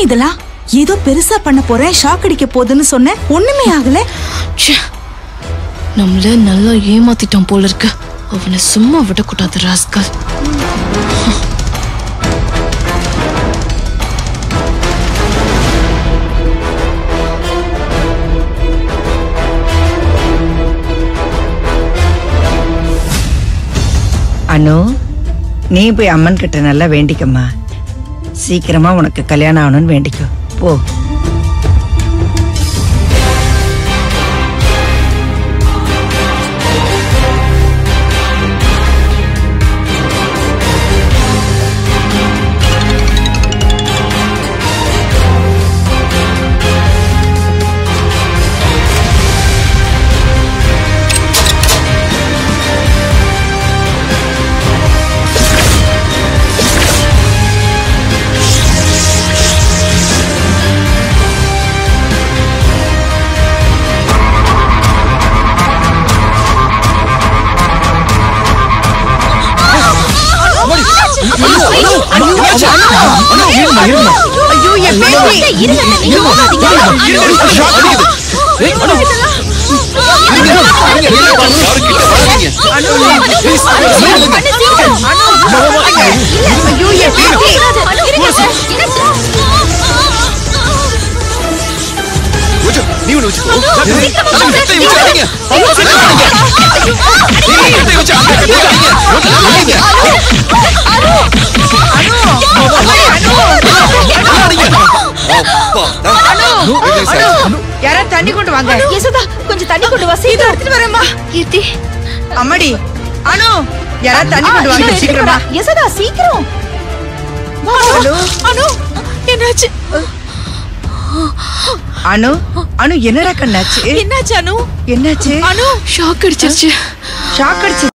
இதெல்லாம் ஏதோ பெருசா பண்ண போறேன் ஷாக் அடிக்க போகுதுன்னு சொன்னேன் ஒண்ணுமே ஆகல ச்சே. நம்மள நல்லா ஏமாத்திட்டான் போல இருக்கு அவனை சும்மா விடக்கூடாது ராஸ்கல் அனு நீ போய் அம்மன் கிட்ட நல்லா வேண்டிக்கம்மா சீக்கிரமா உனக்கு கல்யாணம் ஆகணும்னு வேண்டிக்கோ போ ஐயோ என் பேத்தி ஐயோ என் பேத்தி நீ ஒண்ணு வச்சுக்கோ கத்தை வச்சு அடிங்க கத்தை வச்சு அடிங்க யாராவது தண்ணி கொண்டு வாங்க யசோதா கொஞ்சம் தண்ணி கொண்டு வா சீதா எடுத்துட்டு வரேம்மா கீர்த்தி அம்மாடி அனு யாராவது தண்ணி கொண்டு வாங்க சீக்கிரமா யசோதா சீக்கிரம் அனு அனு என்னாச்சு அனு அனு என்னடா கண்ணாச்சு என்னாச்சு அனு என்னாச்சு அனு ஷாக் அடிச்சிருச்சு ஷாக் அடிச்சு